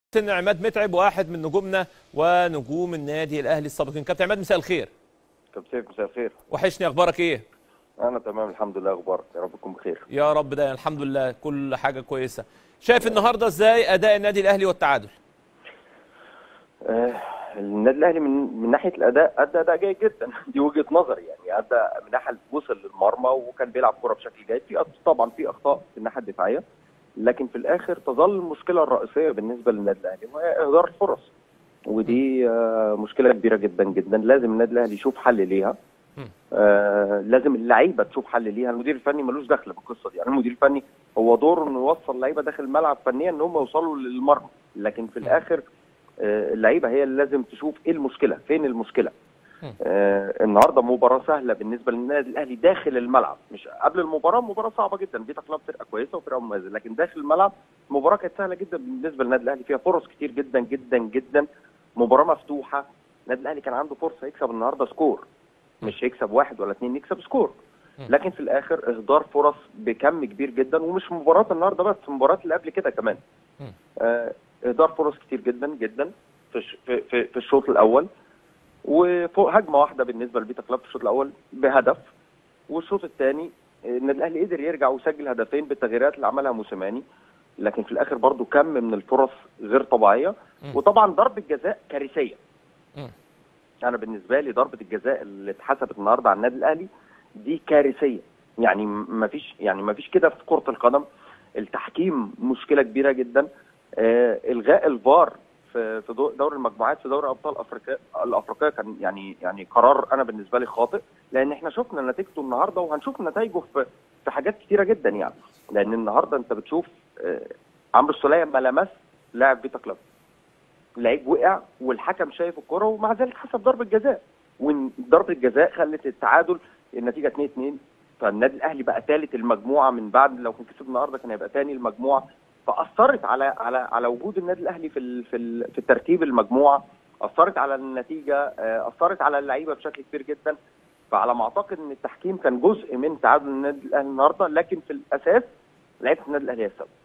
كابتن عماد متعب واحد من نجومنا ونجوم النادي الاهلي السابقين كابتن عماد مساء الخير كابتن سيف مساء الخير وحشني اخبارك ايه انا تمام الحمد لله اخبارك يا رب تكون بخير يا رب ده الحمد لله كل حاجه كويسه شايف النهارده ازاي اداء النادي الاهلي والتعادل آه النادي الاهلي من من ناحيه الاداء ادى اداء جيد جدا دي وجهه نظري يعني ادى من ناحيه وصل للمرمى وكان بيلعب كره بشكل جيد في أخ- طبعا في اخطاء في الناحيه الدفاعيه لكن في الاخر تظل المشكله الرئيسيه بالنسبه للنادي الاهلي وهي اهدار الفرص ودي آه مشكله كبيره جدا جدا لازم النادي الاهلي يشوف حل ليها آه لازم اللعيبه تشوف حل ليها المدير الفني ملوش دخل بالقصه دي يعني المدير الفني هو دوره انه يوصل اللعيبه داخل الملعب فنيا ان هم يوصلوا للمرمى لكن في الاخر آه اللعيبه هي اللي لازم تشوف ايه المشكله فين المشكله آه النهارده مباراه سهله بالنسبه للنادي الاهلي داخل الملعب مش قبل المباراه مباراه صعبه جدا بيتا كلاب فرقه كويسه وفرقه مميزه لكن داخل الملعب المباراه كانت سهله جدا بالنسبه للنادي الاهلي فيها فرص كتير جدا جدا جدا مباراه مفتوحه النادي الاهلي كان عنده فرصه يكسب النهارده سكور مش يكسب واحد ولا اثنين يكسب سكور لكن في الاخر اهدار فرص بكم كبير جدا ومش مباراه النهارده بس المباراه اللي قبل كده كمان آه، اهدار فرص كتير جدا جدا في الش- في في, في الشوط الاول وفوق هجمه واحده بالنسبه لبيتا كلاب في الشوط الاول بهدف والشوط الثاني النادي الاهلي قدر يرجع ويسجل هدفين بالتغييرات اللي عملها موسيماني لكن في الاخر برضو كم من الفرص غير طبيعيه وطبعا ضربه جزاء كارثيه مم. انا بالنسبه لي ضربه الجزاء اللي اتحسبت النهارده على النادي الاهلي دي كارثيه يعني ما فيش يعني ما فيش كده في كره القدم التحكيم مشكله كبيره جدا آه الغاء الفار في في دو- دوري المجموعات في دوري ابطال افريقيا الافريقيه كان يعني يعني قرار انا بالنسبه لي خاطئ لان احنا شفنا نتيجته النهارده وهنشوف نتائجه في في حاجات كتيره جدا يعني لان النهارده انت بتشوف آه عمرو السوليه ما لمس لاعب بيتا كلاب لعيب وقع والحكم شايف الكره ومع ذلك حسب ضربه جزاء وضربه الجزاء خلت التعادل النتيجه 2 2 فالنادي الاهلي بقى ثالث المجموعه من بعد لو كان كسب النهارده كان هيبقى ثاني المجموعه فاثرت على على على وجود النادي الاهلي في ال في ال في ترتيب المجموعه اثرت على النتيجه آه، اثرت على اللعيبه بشكل كبير جدا فعلى ما اعتقد ان التحكيم كان جزء من تعادل النادي الاهلي النهارده لكن في الاساس لعيبه النادي الاهلي هي السبب